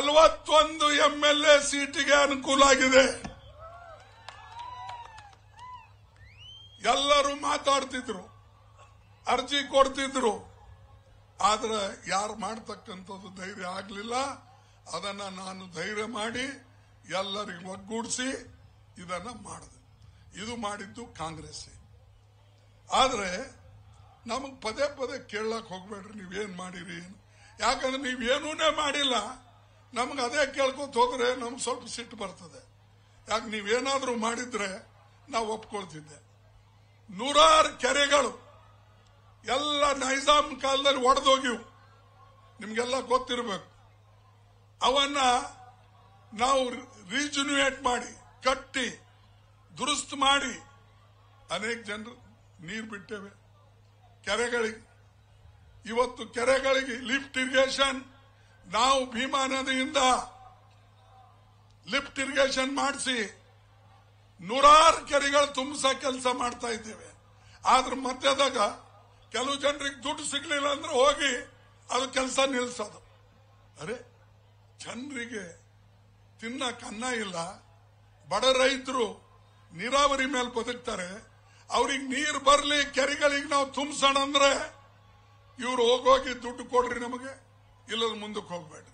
ನಲವತ್ತೊಂದು ಎಂಎಲ್ಎ ಸೀಟಿಗೆ ಅನುಕೂಲ ಆಗಿದೆ ಎಲ್ಲರೂ ಮಾತಾಡ್ತಿದ್ರು ಅರ್ಜಿ ಕೊಡ್ತಿದ್ರು ಆದ್ರೆ ಯಾರು ಮಾಡ್ತಕ್ಕಂಥದ್ದು ಧೈರ್ಯ ಆಗಲಿಲ್ಲ ಅದನ್ನ ನಾನು ಧೈರ್ಯ ಮಾಡಿ ಎಲ್ಲರಿಗೂ ಒಗ್ಗೂಡಿಸಿ ಇದನ್ನ ಮಾಡಿದೆ ಇದು ಮಾಡಿದ್ದು ಕಾಂಗ್ರೆಸ್ ಆದ್ರೆ ನಮಗ್ ಪದೇ ಪದೇ ಕೇಳಕ್ ಹೋಗ್ಬೇಡ್ರಿ ನೀವೇನ್ ಮಾಡಿರಿ ಏನು ಯಾಕಂದ್ರೆ ನೀವೇನೂನೇ ಮಾಡಿಲ್ಲ ನಮ್ಗೆ ಅದೇ ಕೇಳ್ಕೊತ ಹೋದ್ರೆ ನಮ್ಗೆ ಸ್ವಲ್ಪ ಸಿಟ್ಟು ಬರ್ತದೆ ಯಾಕೆ ನೀವೇನಾದ್ರೂ ಮಾಡಿದ್ರೆ ನಾವು ಒಪ್ಕೊಳ್ತಿದ್ದೆ ನೂರಾರು ಕೆರೆಗಳು ಎಲ್ಲ ನೈಜಾಮ್ ಕಾಲದಲ್ಲಿ ಒಡೆದೋಗಿವು ನಿಮ್ಗೆಲ್ಲ ಗೊತ್ತಿರಬೇಕು ಅವನ್ನ ನಾವು ರೀಜುನಿವೇಟ್ ಮಾಡಿ ಕಟ್ಟಿ ದುರುಸ್ತ್ ಮಾಡಿ ಅನೇಕ ಜನರು ನೀರು ಬಿಟ್ಟೇವೆ ಕೆರೆಗಳಿಗೆ ಇವತ್ತು ಕೆರೆಗಳಿಗೆ ಲಿಫ್ಟ್ ಇರಿಗೇಷನ್ ನಾವು ಭೀಮಾ ನದಿಯಿಂದ ಲಿಫ್ಟ್ ಇರಿಗೇಷನ್ ಮಾಡಿಸಿ ನೂರಾರು ಕೆರೆಗಳು ತುಂಬಿಸ ಕೆಲಸ ಮಾಡ್ತಾ ಇದ್ದೇವೆ ಆದ್ರ ಮಧ್ಯದಾಗ ಕೆಲವು ಜನರಿಗೆ ದುಡ್ಡು ಸಿಗ್ಲಿಲ್ಲ ಅಂದ್ರೆ ಹೋಗಿ ಅದು ಕೆಲಸ ನಿಲ್ಸೋದು ಅರೆ ಜನರಿಗೆ ತಿನ್ನಕ್ ಅನ್ನ ಇಲ್ಲ ಬಡ ರೈತರು ನೀರಾವರಿ ಮೇಲೆ ಬದುಕ್ತಾರೆ ಅವ್ರಿಗೆ ನೀರು ಬರ್ಲಿ ಕೆರೆಗಳಿಗೆ ನಾವು ತುಂಬಿಸೋಣ ಅಂದ್ರೆ ಇವ್ರು ಹೋಗೋಗಿ ದುಡ್ಡು ಕೊಡ್ರಿ ನಮಗೆ ಇಲ್ಲದ ಮುಂದಕ್ಕೆ ಹೋಗ್ಬೇಡ್ರಿ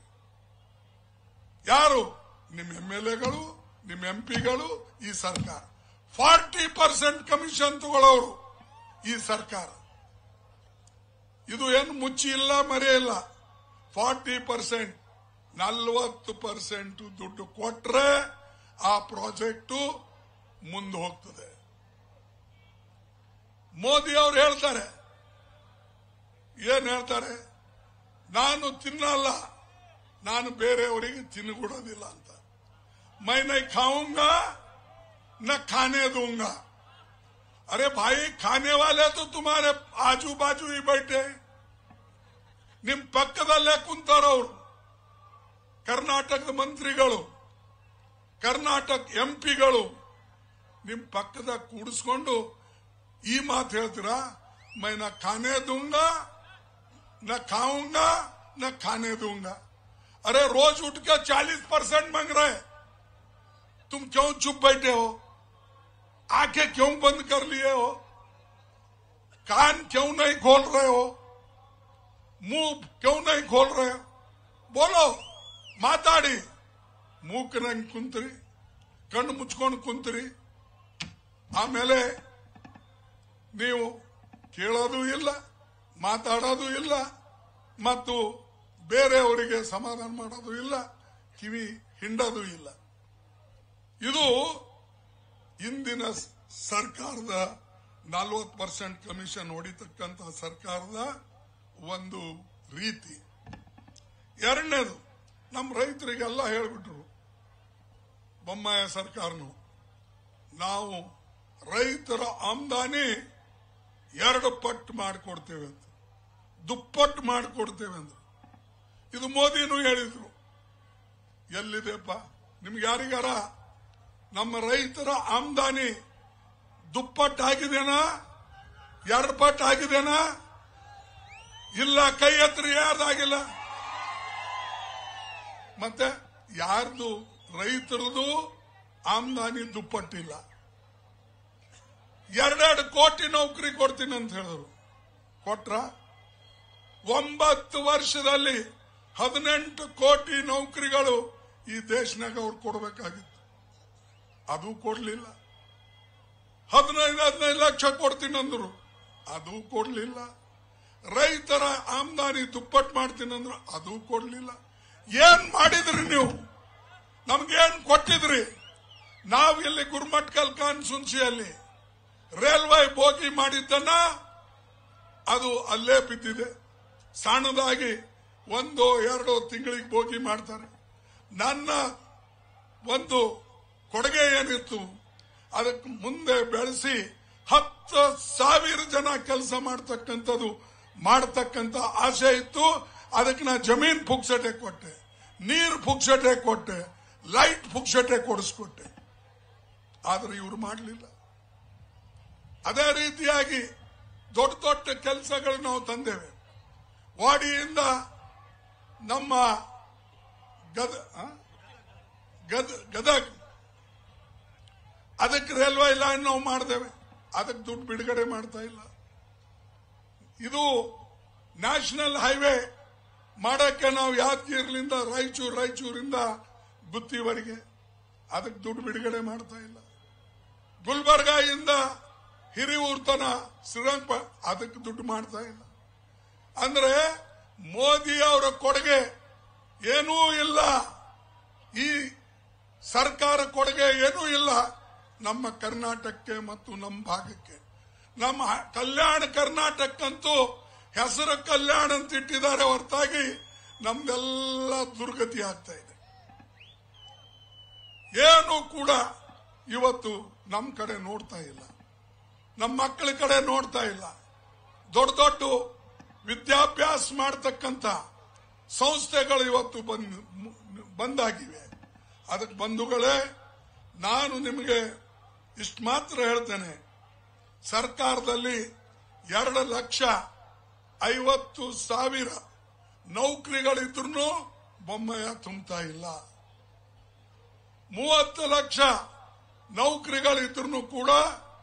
ಯಾರು ನಿಮ್ಮ ಎಂ ಎಲ್ ಎಗಳು ನಿಮ್ಮ ಎಂ ಪಿಗಳು ಈ ಸರ್ಕಾರ ಫಾರ್ಟಿ ಪರ್ಸೆಂಟ್ ಕಮಿಷನ್ ತಗೊಳ್ಳೋರು ಈ ಸರ್ಕಾರ ಇದು ಏನು ಮುಚ್ಚಿ ಇಲ್ಲ ಮರೆಯಿಲ್ಲ ಫಾರ್ಟಿ ಪರ್ಸೆಂಟ್ ನಲ್ವತ್ತು ಪರ್ಸೆಂಟ್ ದುಡ್ಡು ಕೊಟ್ರೆ ಆ ಪ್ರಾಜೆಕ್ಟು ಮುಂದೆ ಹೋಗ್ತದೆ ಮೋದಿ ಅವರು ಹೇಳ್ತಾರೆ ಏನ್ ಹೇಳ್ತಾರೆ ನಾನು ತಿನ್ನಲ್ಲ ನಾನು ಬೇರೆಯವರಿಗೆ ತಿನ್ನಿಕೊಡೋದಿಲ್ಲ ಅಂತ मैं नहीं खाऊंगा न खाने दूंगा अरे भाई खाने वाले तो तुम्हारे आजू बाजू ही बैठे ನಿಮ್ ಪಕ್ಕದಲ್ಲೇ ಕುಂತಾರವ್ರು ಕರ್ನಾಟಕದ ಮಂತ್ರಿಗಳು ಕರ್ನಾಟಕ ಎಂಪಿಗಳು ನಿಮ್ ಪಕ್ಕದಾಗ ಕೂಡಿಸ್ಕೊಂಡು ಈ ಮಾತು ಹೇಳ್ತೀರಾ ಮೈ ನಾ ಖಾನೆ ದೂಂಗಾ न खाऊंगा न खाने दूंगा अरे रोज उठ के चालीस परसेंट मांग रहे तुम क्यों चुप बैठे हो आंखें क्यों बंद कर लिए हो कान क्यों नहीं खोल रहे हो मुंह क्यों नहीं खोल रहे हो बोलो ಮಾತಾಡಿ ಮೂಕನಂಗ್ ಕುಂತ್ರಿ ಕಣ್ಣು ಮುಚ್ಕೊಂಡು ಕುಂತ್ರಿ ಆಮೇಲೆ ನೀವು ಕೇಳೋದು ಇಲ್ಲ ಮಾತಾಡೋದು ಇಲ್ಲ ಮತ್ತು ಬೇರೆಯವರಿಗೆ ಸಮಾಧಾನ ಮಾಡೋದು ಇಲ್ಲ ಕಿವಿ ಹಿಂಡೋದು ಇಲ್ಲ ಇದು ಇಂದಿನ ಸ್- ಸರ್ಕಾರದ ನಲ್ವತ್ತು ಪರ್ಸೆಂಟ್ ಕಮಿಷನ್ ಹೊಡಿತಕ್ಕಂತ ಸರ್ಕಾರದ ಒಂದು ರೀತಿ ಎರಡನೇದು ನಮ್ಮ ರೈತರಿಗೆಲ್ಲ ಹೇಳ್ಬಿಟ್ರು ಬೊಮ್ಮಾಯ ಸರ್ಕಾರನು ನಾವು ರೈತರ ಆಮದಾನಿ ಎರಡು ಪಟ್ಟು ಮಾಡಿಕೊಡ್ತೇವೆ ಅಂತ ದುಪ್ಪಟ್ಟು ಮಾಡಿಕೊಡ್ತೇವೆ ಅಂದ್ರು ಇದು ಮೋದಿನೂ ಹೇಳಿದ್ರು ಎಲ್ಲಿದೆಪ್ಪ ನಿಮ್ಗೆ ಯಾರಿಗಾರ ನಮ್ಮ ರೈತರ ಆಮದಾನಿ ದುಪ್ಪಟ್ಟು ಆಗಿದೆನಾ ಎರಡು ಪಟ್ಟು ಆಗಿದೆನಾ ಇಲ್ಲ ಕೈ ಹತ್ರ ಯಾರ್ದಾಗಿಲ್ಲ ಮತ್ತೆ ಯಾರ್ದು ರೈತರದು ಆಮದಾನಿ ದುಪ್ಪಟ್ಟಿಲ್ಲ ಎರಡೆರಡು ಕೋಟಿ ನೌಕರಿ ಕೊಡ್ತೀನಿ ಅಂತ ಹೇಳಿದ್ರು ಕೊಟ್ರ ಒಂಬತ್ತು ವರ್ಷದಲ್ಲಿ ಹದಿನೆಂಟು ಕೋಟಿ ನೌಕರಿಗಳು ಈ ದೇಶನಾಗ ಅವ್ರು ಕೊಡಬೇಕಾಗಿತ್ತು ಅದು ಕೊಡ್ಲಿಲ್ಲ ಹದಿನೈದು ಹದಿನೈದು ಲಕ್ಷ ಕೊಡ್ತೀನಿ ಅಂದ್ರು ಅದು ಕೊಡ್ಲಿಲ್ಲ ರೈತರ ಆಮದಾನಿ ದುಪ್ಪಟ್ಟು ಮಾಡ್ತೀನಿ ಅಂದ್ರು ಅದು ಕೊಡ್ಲಿಲ್ಲ ಏನ್ ಮಾಡಿದ್ರಿ ನೀವು ನಮ್ಗೇನ್ ಕೊಟ್ಟಿದ್ರಿ ನಾವು ಇಲ್ಲಿ ಗುರುಮಟ್ಕಲ್ ಕಾನ್ಸುನ್ಸಿಯಲ್ಲಿ ರೈಲ್ವೆ ಬೋಗಿ ಮಾಡಿದ್ದನ್ನ ಅದು ಅಲ್ಲೇ ಬಿದ್ದಿದೆ ಸಣ್ಣದಾಗಿ ಒಂದು ಎರಡು ತಿಂಗಳಿಗೆ ಬೋಗಿ ಮಾಡ್ತಾರೆ ನನ್ನ ಒಂದು ಕೊಡುಗೆ ಏನಿತ್ತು ಅದಕ್ಕೆ ಮುಂದೆ ಬೆಳೆಸಿ ಹತ್ತು ಸಾವಿರ ಜನ ಕೆಲಸ ಮಾಡ್ತಕ್ಕಂಥದ್ದು ಮಾಡ್ತಕ್ಕಂಥ ಆಸೆ ಇತ್ತು ಅದಕ್ಕೆ ನಾ ಜಮೀನ್ ಪುಕ್ಸಟೆ ಕೊಟ್ಟೆ ನೀರು ಪುಕ್ಸಟೆ ಕೊಟ್ಟೆ ಲೈಟ್ ಪುಕ್ಸಟೆ ಕೊಡಿಸ್ಕೊಟ್ಟೆ ಆದ್ರೆ ಇವರು ಮಾಡಲಿಲ್ಲ ಅದೇ ರೀತಿಯಾಗಿ ದೊಡ್ಡ ದೊಡ್ಡ ಕೆಲಸಗಳು ನಾವು ತಂದೇವೆ ವಾಡಿಯಿಂದ ನಮ್ಮ ಗದ ಆ? ಗದ ಗದಗ್ ಅದಕ್ಕೆ ರೈಲ್ವೆ ಲೈನ್ ನಾವು ಮಾಡ್ತೇವೆ ಅದಕ್ಕೆ ದುಡ್ಡು ಬಿಡುಗಡೆ ಮಾಡ್ತಾ ಇಲ್ಲ ಇದು ನ್ಯಾಷನಲ್ ಹೈವೇ ಮಾಡಕ್ಕೆ ನಾವು ಯಾದಗಿರಿಲಿಂದ ರಾಯಚೂರು ರಾಯಚೂರಿಂದ ಗುತ್ತಿವರೆಗೆ ಅದಕ್ಕೆ ದುಡ್ಡು ಬಿಡುಗಡೆ ಮಾಡ್ತಾ ಇಲ್ಲ ಗುಲ್ಬರ್ಗ ಇಂದ ಹಿರಿಯೂರ್ ತನ ಶ್ರೀರಂಗ ಅದಕ್ಕೆ ದುಡ್ಡು ಮಾಡ್ತಾ ಇಲ್ಲ ಅಂದ್ರೆ ಮೋದಿ ಅವರ ಕೊಡುಗೆ ಏನೂ ಇಲ್ಲ ಈ ಸರ್ಕಾರ ಕೊಡುಗೆ ಏನೂ ಇಲ್ಲ ನಮ್ಮ ಕರ್ನಾಟಕಕ್ಕೆ ಮತ್ತು ನಮ್ಮ ಭಾಗಕ್ಕೆ ನಮ್ಮ ಕಲ್ಯಾಣ ಕರ್ನಾಟಕಕ್ಕಂತೂ ಹೆಸರು ಕಲ್ಯಾಣ ಅಂತ ಇಟ್ಟಿದ್ದಾರೆ ಹೊರತಾಗಿ ನಮ್ದೆಲ್ಲ ದುರ್ಗತಿ ಆಗ್ತಾ ಇದೆ ಏನು ಕೂಡ ಇವತ್ತು ನಮ್ಮ ಕಡೆ ನೋಡ್ತಾ ಇಲ್ಲ ನಮ್ಮ ಮಕ್ಕಳ ಕಡೆ ನೋಡ್ತಾ ಇಲ್ಲ ದೊಡ್ಡ ದೊಡ್ಡ ವಿದ್ಯಾಭ್ಯಾಸ ಮಾಡತಕ್ಕಂತ ಸಂಸ್ಥೆಗಳು ಇವತ್ತು ಬಂದ್ ಬಂದಾಗಿವೆ ಅದಕ್ಕೆ ಬಂಧುಗಳೇ ನಾನು ನಿಮಗೆ ಇಷ್ಟು ಮಾತ್ರ ಹೇಳ್ತೇನೆ ಸರ್ಕಾರದಲ್ಲಿ ಎರಡು ಲಕ್ಷ ಐವತ್ತು ಸಾವಿರ ನೌಕರಿಗಳಿದ್ರು ಬೊಮ್ಮಯ್ಯ ತುಂಬ್ತಾ ಇಲ್ಲ ಮೂವತ್ತು ಲಕ್ಷ ನೌಕರಿಗಳಿದ್ರು ಕೂಡ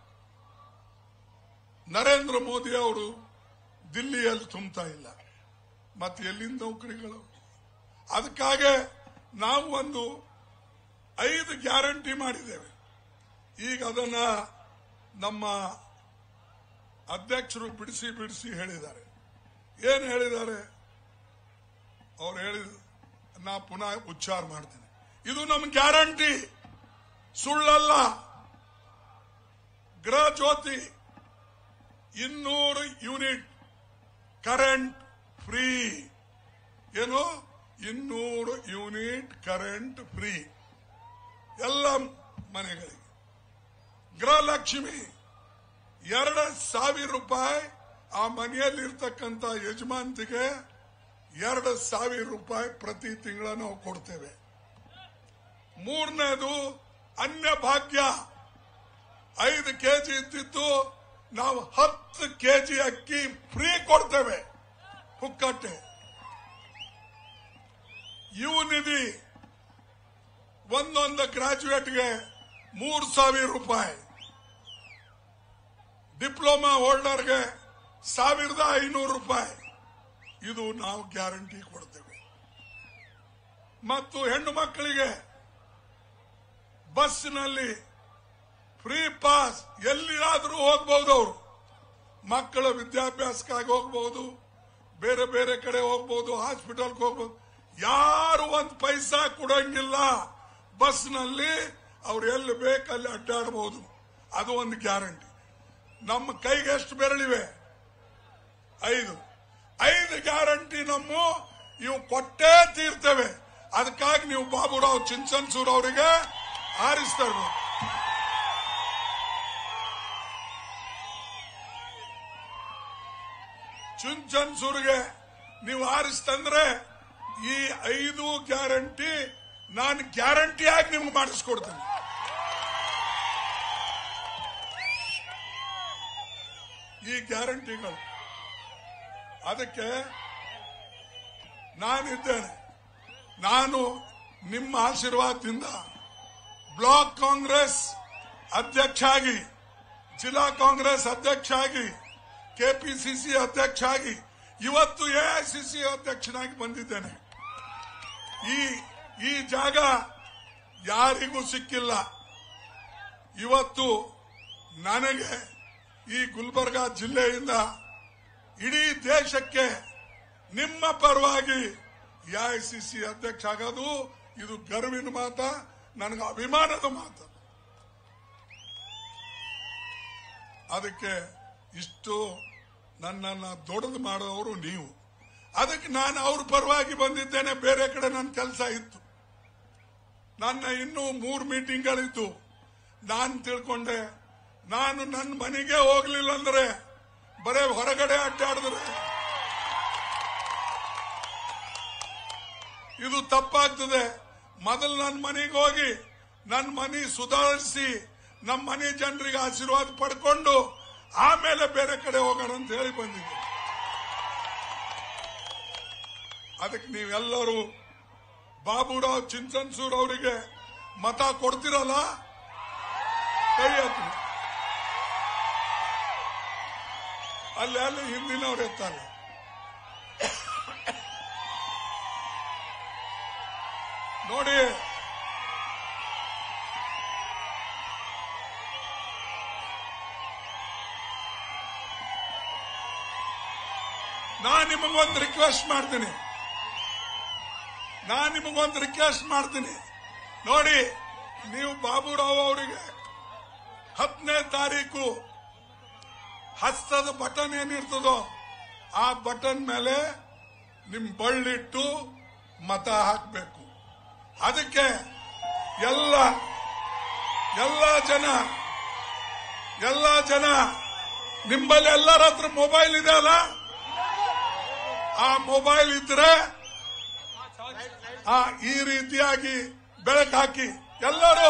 ನರೇಂದ್ರ ಮೋದಿ ಅವರು ದಿಲ್ಲಿಯಲ್ಲಿ ತುಂಬ್ತಾ ಇಲ್ಲ ಮತ್ತೆ ಎಲ್ಲಿಂದ ನೌಕರಿಗಳು ಅದಕ್ಕಾಗೆ ನಾವು ಒಂದು ಐದು ಗ್ಯಾರಂಟಿ ಮಾಡಿದ್ದೇವೆ ಈಗ ಅದನ್ನ ನಮ್ಮ ಅಧ್ಯಕ್ಷರು ಬಿಡಿಸಿ ಬಿಡಿಸಿ ಹೇಳಿದ್ದಾರೆ ಏನು ಹೇಳಿದ್ದಾರೆ ಅವ್ರು ಹೇಳಿದ ನಾ ಪುನಃ ಉಚ್ಚಾರ ಮಾಡ್ತೇನೆ ಇದು ನಮ್ಮ ಗ್ಯಾರಂಟಿ ಸುಳ್ಳಲ್ಲ ಗೃಹ ಜ್ಯೋತಿ ಇನ್ನೂರು ಯೂನಿಟ್ ಕರೆಂಟ್ ಫ್ರೀ ಏನು ಇನ್ನೂರು ಯೂನಿಟ್ ಕರೆಂಟ್ ಫ್ರೀ ಎಲ್ಲ ಮನೆಗಳಿಗೆ ಗೃಹಲಕ್ಷ್ಮಿ ಎರಡು ಸಾವಿರ ರೂಪಾಯಿ ಆ ಮನೆಯಲ್ಲಿ ಇರ್ತಕ್ಕಂಥ ಯಜಮಾಂತಿಗೆ ಎರಡು ಸಾವಿರ ರೂಪಾಯಿ ಪ್ರತಿ ತಿಂಗಳ ನಾವು ಕೊಡ್ತೇವೆ ಮೂರನೇದು ಅನ್ಯ ಭಾಗ್ಯ ಐದು ಕೆಜಿ ಇದ್ದಿದ್ದು ನಾವು ಹತ್ತು ಕೆಜಿ ಅಕ್ಕಿ ಫ್ರೀ ಕೊಡ್ತೇವೆ ಹುಕ್ಕಟ್ಟೆ ಯುವ ನಿಧಿ ಒಂದೊಂದು ಗ್ರಾಜುಯೇಟ್ಗೆ ಮೂರು ಸಾವಿರ ರೂಪಾಯಿ ಡಿಪ್ಲೊಮಾ ಹೋಲ್ಡರ್ಗೆ ಸಾವಿರದ ಐನೂರು ರೂಪಾಯಿ ಇದು ನಾವು ಗ್ಯಾರಂಟಿ ಕೊಡ್ತೇವೆ ಮತ್ತು ಹೆಣ್ಣು ಮಕ್ಕಳಿಗೆ ಬಸ್ನಲ್ಲಿ ಫ್ರೀ ಪಾಸ್ ಎಲ್ಲಿಯಾದರೂ ಹೋಗ್ಬಹುದು ಅವರು ಮಕ್ಕಳ ವಿದ್ಯಾಭ್ಯಾಸಕ್ಕಾಗಿ ಹೋಗ್ಬಹುದು ಬೇರೆ ಬೇರೆ ಕಡೆ ಹೋಗ್ಬಹುದು ಹಾಸ್ಪಿಟಲ್ಗೆ ಹೋಗ್ಬಹುದು ಯಾರು ಒಂದು ಪೈಸಾ ಕೊಡಂಗಿಲ್ಲ ಬಸ್ನಲ್ಲಿ ಅವ್ರು ಎಲ್ಲಿ ಬೇಕಲ್ಲಿ ಅಡ್ಡಾಡಬಹುದು ಅದು ಒಂದು ಗ್ಯಾರಂಟಿ ನಮ್ಮ ಕೈಗೆ ಎಷ್ಟು ಬೆರಳಿವೆ ಐದು ಐದು ಗ್ಯಾರಂಟಿ ನಮ್ಮ ಇವು ಕೊಟ್ಟೇ ತೀರ್ತೇವೆ ಅದಕ್ಕಾಗಿ ನೀವು ಬಾಬುರಾವ್ ಚಿಂಚನ್ಸೂರ್ ಅವರಿಗೆ ಆರಿಸ್ತಾ ಇರ್ಬೇಕು ಚುಂಚನ್ಸೂರ್ಗೆ ನೀವು ಆರಿಸ್ತಂದ್ರೆ ಈ ಐದು ಗ್ಯಾರಂಟಿ ನಾನು ಗ್ಯಾರಂಟಿಯಾಗಿ ನಿಮ್ಗೆ ಮಾಡಿಸ್ಕೊಡ್ತೇನೆ ಈ ಗ್ಯಾರಂಟಿಗಳು ಅದಕ್ಕೆ ನಾನಿದ್ದೇನೆ ನಾನು ನಿಮ್ಮ ಆಶೀರ್ವಾದದಿಂದ ಬ್ಲಾಕ್ ಕಾಂಗ್ರೆಸ್ ಅಧ್ಯಕ್ಷ ಆಗಿ ಜಿಲ್ಲಾ ಕಾಂಗ್ರೆಸ್ ಅಧ್ಯಕ್ಷ ಆಗಿ ಕೆಪಿಸಿಸಿ ಅಧ್ಯಕ್ಷ ಆಗಿ ಇವತ್ತು ಎಐಸಿಸಿ ಅಧ್ಯಕ್ಷನಾಗಿ ಬಂದಿದ್ದೇನೆ ಈ ಈ ಜಾಗ ಯಾರಿಗೂ ಸಿಕ್ಕಿಲ್ಲ ಇವತ್ತು ನನಗೆ ಈ ಗುಲ್ಬರ್ಗಾ ಜಿಲ್ಲೆಯಿಂದ ಇಡೀ ದೇಶಕ್ಕೆ ನಿಮ್ಮ ಪರವಾಗಿ ಎಐಸಿಸಿ ಅಧ್ಯಕ್ಷ ಆಗೋದು ಇದು ಗರ್ವಿನ ಮಾತ ನನಗೆ ಅಭಿಮಾನದ ಮಾತು ಅದಕ್ಕೆ ಇಷ್ಟು ನನ್ನನ್ನು ದೊಡ್ಡದು ಮಾಡೋರು ನೀವು ಅದಕ್ಕೆ ನಾನು ಅವ್ರ ಪರವಾಗಿ ಬಂದಿದ್ದೇನೆ ಬೇರೆ ಕಡೆ ನನ್ನ ಕೆಲಸ ಇತ್ತು ನನ್ನ ಇನ್ನೂ ಮೂರು ಮೀಟಿಂಗ್ಗಳಿತ್ತು ನಾನು ತಿಳ್ಕೊಂಡೆ ನಾನು ನನ್ನ ಮನೆಗೆ ಹೋಗ್ಲಿಲ್ಲ ಅಂದ್ರೆ ಬರೇ ಹೊರಗಡೆ ಅಡ್ಡಾಡಿದ್ರೆ ಇದು ತಪ್ಪಾಗ್ತದೆ ಮೊದಲು ನನ್ನ ಮನೆಗೆ ಹೋಗಿ ನನ್ನ ಮನೆ ಸುಧಾರಿಸಿ ನಮ್ಮ ಮನೆ ಜನರಿಗೆ ಆಶೀರ್ವಾದ ಪಡ್ಕೊಂಡು ಆಮೇಲೆ ಬೇರೆ ಕಡೆ ಹೋಗೋಣ ಅಂತ ಹೇಳಿ ಬಂದಿದ್ದೆ ಅದಕ್ಕೆ ನೀವೆಲ್ಲರೂ ಬಾಬುರಾವ್ ಚಿಂಚನ್ಸೂರ್ ಅವರಿಗೆ ಮತ ಕೊಡ್ತಿರಲ್ಲ ಕೈ ಹಾಕಿ ಅಲ್ಲಿ ಅಲ್ಲಿ ಹಿಂದಿನವ್ರು ಎತ್ತಾರೆ ನೋಡಿ ನಾನ್ ನಿಮಗೊಂದು ರಿಕ್ವೆಸ್ಟ್ ಮಾಡ್ತೀನಿ ನಾನ್ ನಿಮಗೊಂದು ರಿಕ್ವೆಸ್ಟ್ ಮಾಡ್ತೀನಿ ನೋಡಿ ನೀವು ಬಾಬುರಾವ್ ಅವರಿಗೆ ಹತ್ತನೇ ತಾರೀಕು ಹಸ್ತದ ಬಟನ್ ಏನಿರ್ತದೋ ಆ ಬಟನ್ ಮೇಲೆ ನಿಮ್ ಬಳ್ಳಿಟ್ಟು ಮತ ಹಾಕಬೇಕು ಅದಕ್ಕೆ ಎಲ್ಲ ಎಲ್ಲ ಜನ ಎಲ್ಲ ಜನ ನಿಮ್ಮಲ್ಲಿ ಎಲ್ಲರ ಹತ್ರ ಮೊಬೈಲ್ ಇದೆ ಅಲ್ಲ ಆ ಮೊಬೈಲ್ ಇದ್ರೆ ಆ ಈ ರೀತಿಯಾಗಿ ಬೆಳಕು ಹಾಕಿ ಎಲ್ಲರೂ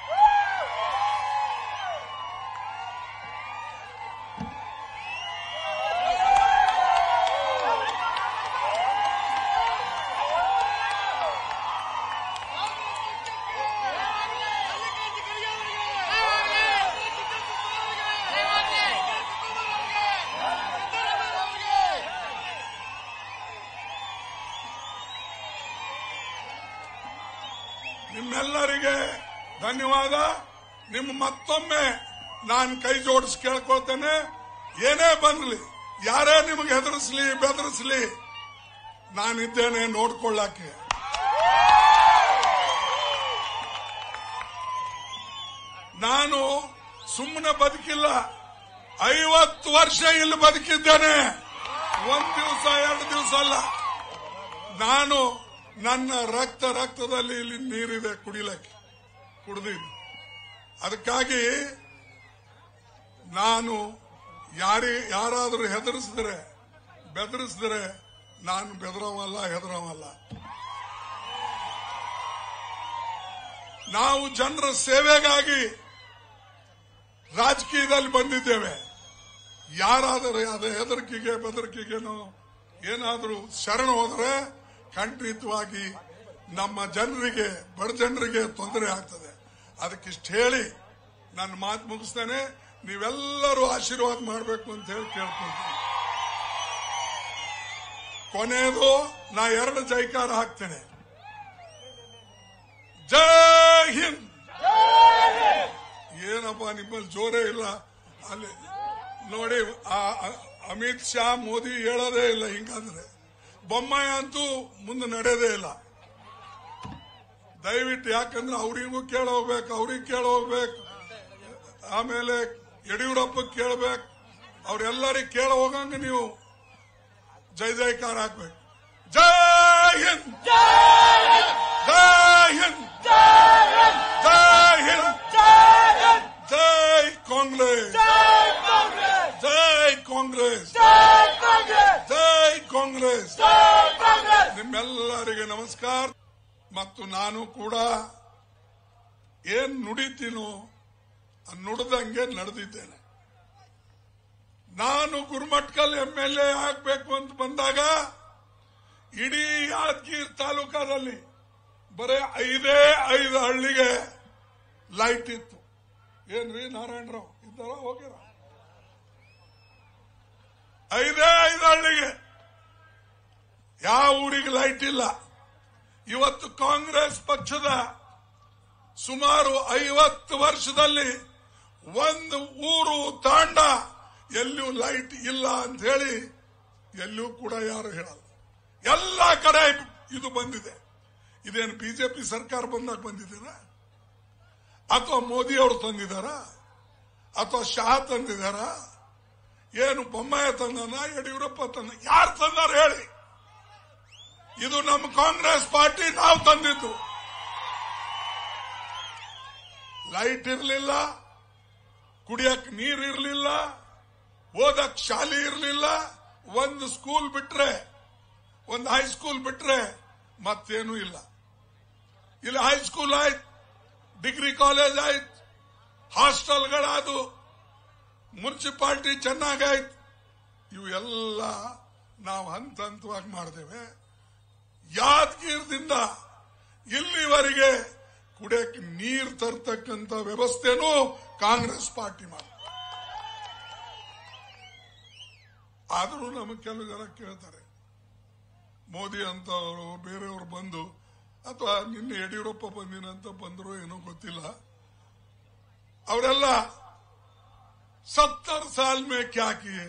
ನಿಮ್ಮೆಲ್ಲರಿಗೆ ಧನ್ಯವಾದ ನಿಮ್ಮ ಮತ್ತೊಮ್ಮೆ ನಾನು ಕೈ ಜೋಡಿಸಿ ಕೇಳ್ಕೊಳ್ತೇನೆ ಏನೇ ಬಂದ್ಲಿ ಯಾರೇ ನಿಮಗೆ ಹೆದರಿಸ್ಲಿ ಬೆದರಿಸ್ಲಿ ನಾನಿದ್ದೇನೆ ನೋಡ್ಕೊಳ್ಳಕ್ಕೆ ನಾನು ಸುಮ್ಮನೆ ಬದುಕಿಲ್ಲ ಐವತ್ತು ವರ್ಷ ಇಲ್ಲಿ ಬದುಕಿದ್ದೇನೆ ಒಂದ್ ದಿವಸ ಎರಡು ದಿವಸ ಅಲ್ಲ ನಾನು ನನ್ನ ರಕ್ತ ರಕ್ತದಲ್ಲಿ ಇಲ್ಲಿ ನೀರಿದೆ ಕುಡಿಲಕ್ಕೆ ಕುಡ್ದೀನಿ ಅದಕ್ಕಾಗಿ ನಾನು ಯಾರಿ ಯಾರಾದರೂ ಹೆದರಿಸಿದ್ರೆ ಬೆದರಿಸಿದ್ರೆ ನಾನು ಬೆದರವಲ್ಲ ಹೆದರವಲ್ಲ ನಾವು ಜನರ ಸೇವೆಗಾಗಿ ರಾಜಕೀಯದಲ್ಲಿ ಬಂದಿದ್ದೇವೆ ಯಾರಾದರೂ ಅದ ಹೆದರಿಕೆಗೆ ಬೆದರಿಕೆಗೇನೋ ಏನಾದರೂ ಶರಣ ಹೋದರೆ ಖಂಡಿತವಾಗಿ ನಮ್ಮ ಜನರಿಗೆ ಬಡ ಜನರಿಗೆ ತೊಂದರೆ ಆಗ್ತದೆ ಅದಕ್ಕಿಷ್ಟು ಹೇಳಿ ನನ್ನ ಮಾತು ಮುಗಿಸ್ತೇನೆ ನೀವೆಲ್ಲರೂ ಆಶೀರ್ವಾದ ಮಾಡಬೇಕು ಅಂತ ಹೇಳಿ ಕೇಳ್ಕೊಳ್ತೀನಿ ಕೊನೆಯದು ನಾ ಎರಡು ಜೈಕಾರ ಹಾಕ್ತೇನೆ ಜೈ ಹಿಂದ್ ಏನಪ್ಪ ನಿಮ್ಮಲ್ಲಿ ಜೋರೇ ಇಲ್ಲ ಅಲ್ಲಿ ನೋಡಿ ಆ ಆ- ಅಮಿತ್ ಶಾ ಮೋದಿ ಹೇಳೋದೇ ಇಲ್ಲ ಹಿಂಗಾದ್ರೆ ಬೊಮ್ಮಾಯಿ ಅಂತೂ ಮುಂದೆ ನಡೆಯೋದೇ ಇಲ್ಲ ದಯವಿಟ್ಟು ಯಾಕಂದ್ರೆ ಅವರಿಗೂ ಕೇಳೋಗ್ಬೇಕು ಅವ್ರಿಗೆ ಕೇಳೋಗ್ಬೇಕು ಆಮೇಲೆ ಯಡಿಯೂರಪ್ಪ ಕೇಳಬೇಕು ಅವ್ರೆಲ್ಲರಿಗೆ ಕೇಳ ಹೋಗಂಗ ನೀವು ಜೈ ಜೈಕಾರ ಹಾಕ್ಬೇಕು ಜೈ ಹಿಂದ್ ಜೈ ಹಿಂದ್ ಜೈ ಹಿಂದ್ ಜೈ ಕಾಂಗ್ರೆಸ್ ಜೈ ಕಾಂಗ್ರೆಸ್ ಜೈ ಕಾಂಗ್ರೆಸ್ ನಿಮ್ಮೆಲ್ಲರಿಗೆ ನಮಸ್ಕಾರ ಮತ್ತು ನಾನು ಕೂಡ ಏನ್ ನುಡಿತೀನೋ ಆ ನುಡಿದಂಗೆ ನಡೆದಿದ್ದೇನೆ ನಾನು ಗುರುಮಟ್ಕಲ್ ಎಂ ಎಲ್ ಎ ಆಗ್ಬೇಕು ಅಂತ ಬಂದಾಗ ಇಡೀ ಯಾದಗಿರಿ ತಾಲೂಕಾದಲ್ಲಿ ಬರೇ ಐದೇ ಐದು ಹಳ್ಳಿಗೆ ಲೈಟ್ ಇತ್ತು ಏನ್ರಿ ನಾರಾಯಣರಾವ್ ಇದ್ದಾರ ಹೋಗ್ಯಾರ ಐದೇ ಐದು ಹಳ್ಳಿಗೆ ಯಾವ ಊರಿಗೆ ಲೈಟ್ ಇಲ್ಲ ಇವತ್ತು ಕಾಂಗ್ರೆಸ್ ಪಕ್ಷದ ಸುಮಾರು ಐವತ್ತು ವರ್ಷದಲ್ಲಿ ಒಂದು ಊರು ತಾಂಡ ಎಲ್ಲೂ ಲೈಟ್ ಇಲ್ಲ ಅಂತ ಹೇಳಿ ಎಲ್ಲೂ ಕೂಡ ಯಾರು ಹೇಳಲ್ಲ ಎಲ್ಲ ಕಡೆ ಇದು ಬಂದಿದೆ ಇದೇನು ಬಿಜೆಪಿ ಸರ್ಕಾರ ಬಂದಾಗ ಬಂದಿದ್ದೀರ ಅಥವಾ ಮೋದಿ ಅವರು ತಂದಿದಾರ ಅಥವಾ ಶಾ ತಂದಿದಾರ ಏನು ಬೊಮ್ಮಾಯ ತಂದನ ಯಡಿಯೂರಪ್ಪ ತಂದ ಯಾರು ತಂದಾರ ಹೇಳಿ ಇದು ನಮ್ಮ ಕಾಂಗ್ರೆಸ್ ಪಾರ್ಟಿ ನಾವು ತಂದಿದ್ದು ಲೈಟ್ ಇರಲಿಲ್ಲ ಕುಡಿಯಕ್ ನೀರ್ ಇರಲಿಲ್ಲ ಓದಕ್ ಶಾಲೆ ಇರಲಿಲ್ಲ ಒಂದು ಸ್ಕೂಲ್ ಬಿಟ್ರೆ ಒಂದು ಹೈಸ್ಕೂಲ್ ಬಿಟ್ರೆ ಮತ್ತೇನೂ ಇಲ್ಲ ಇಲ್ಲಿ ಹೈಸ್ಕೂಲ್ ಆಯ್ತು ಡಿಗ್ರಿ ಕಾಲೇಜ್ ಆಯ್ತು ಹಾಸ್ಟೆಲ್ಗಳಾದು ಮುನ್ಸಿಪಾಲಿಟಿ ಚೆನ್ನಾಗಾಯ್ತು ಇವು ಎಲ್ಲ ನಾವು ಹಂತ ಹಂತವಾಗಿ ಮಾಡಿದ್ದೇವೆ ಯಾದಗಿರದಿಂದ ಇಲ್ಲಿವರೆಗೆ ಕುಡಿಯಕ್ಕೆ ನೀರು ತರ್ತಕ್ಕಂತ ವ್ಯವಸ್ಥೆನೂ ಕಾಂಗ್ರೆಸ್ ಪಾರ್ಟಿ ಮಾಡಿ ಆದರೂ ನಮಗೆ ಕೆಲವು ಜನ ಕೇಳ್ತಾರೆ ಮೋದಿ ಅಂತವರು ಬೇರೆಯವರು ಬಂದು ಅಥವಾ ನಿನ್ನೆ ಯಡಿಯೂರಪ್ಪ ಬಂದಿನಂತ ಬಂದ್ರು ಏನೋ ಗೊತ್ತಿಲ್ಲ ಅವರೆಲ್ಲ ಸತ್ತರ್ ಸಾಲ್ ಮೇ ಕ್ಯಾ ಕಿಯೆ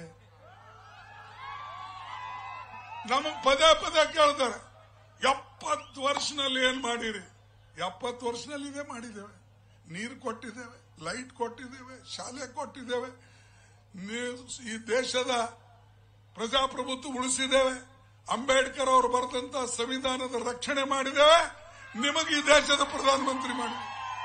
ನಮಗ್ ಪದೇ ಪದೇ ಕೇಳ್ತಾರೆ ಎಪ್ಪತ್ತು ವರ್ಷನಲ್ಲಿ ಏನ್ ಮಾಡಿರಿ ಎಪ್ಪತ್ತು ವರ್ಷದಲ್ಲಿ ಇದೇ ಮಾಡಿದ್ದೇವೆ ನೀರು ಕೊಟ್ಟಿದ್ದೇವೆ ಲೈಟ್ ಕೊಟ್ಟಿದ್ದೇವೆ ಶಾಲೆ ಕೊಟ್ಟಿದ್ದೇವೆ ನೀವು ಈ ದೇಶದ ಪ್ರಜಾಪ್ರಭುತ್ವ ಉಳಿಸಿದ್ದೇವೆ ಅಂಬೇಡ್ಕರ್ ಅವರು ಬರೆದಂತ ಸಂವಿಧಾನದ ರಕ್ಷಣೆ ಮಾಡಿದ್ದೇವೆ ನಿಮಗೆ ಈ ದೇಶದ ಪ್ರಧಾನಮಂತ್ರಿ ಮಾಡಿ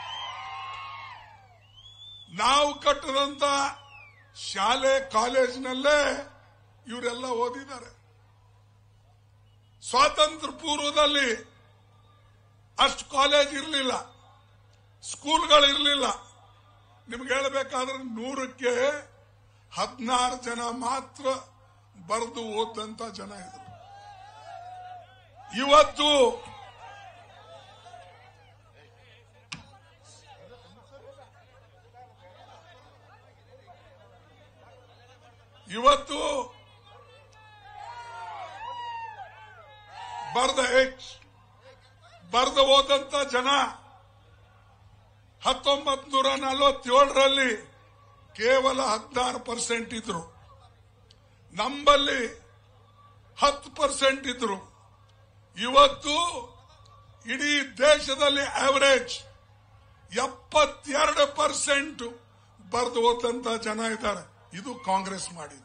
ನಾವು ಕಟ್ಟದಂತ ಶಾಲೆ ಕಾಲೇಜಿನಲ್ಲೇ ಇವರೆಲ್ಲ ಓದಿದ್ದಾರೆ ಸ್ವಾತಂತ್ರ್ಯ ಪೂರ್ವದಲ್ಲಿ ಅಷ್ಟು ಕಾಲೇಜ್ ಇರಲಿಲ್ಲ ಸ್ಕೂಲ್ಗಳು ಇರಲಿಲ್ಲ ನಿಮ್ಗೆ ಹೇಳಬೇಕಾದ್ರೆ ನೂರಕ್ಕೆ ಹದಿನಾರು ಜನ ಮಾತ್ರ ಬರೆದು ಓದಂತ ಜನ ಇದ್ರು ಇವತ್ತು ಇವತ್ತು ಬರೆದ ಬರೆದ ಹೋದಂತ ಜನ ಹತ್ತೊಂಬತ್ ನೂರ ನಲವತ್ತೇಳರಲ್ಲಿ ಕೇವಲ ಹದಿನಾರು ಪರ್ಸೆಂಟ್ ಇದ್ರು ನಂಬಲ್ಲಿ ಹತ್ತು ಪರ್ಸೆಂಟ್ ಇದ್ರು ಇವತ್ತು ಇಡೀ ದೇಶದಲ್ಲಿ ಆವರೇಜ್ ಎಪ್ಪತ್ತೆರಡು ಪರ್ಸೆಂಟ್ ಬರೆದು ಹೋದಂತ ಜನ ಇದ್ದಾರೆ ಇದು ಕಾಂಗ್ರೆಸ್ ಮಾಡಿದ್ದು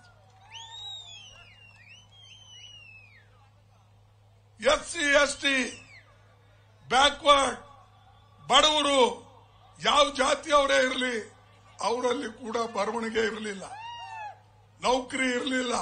S C S T backward ಬಡವರು ಯಾವ ಜಾತಿಯವರೇ ಇರಲಿ ಅವರಲ್ಲಿ ಕೂಡ ಬರವಣಿಗೆ ಇರಲಿಲ್ಲ ನೌಕರಿ ಇರಲಿಲ್ಲ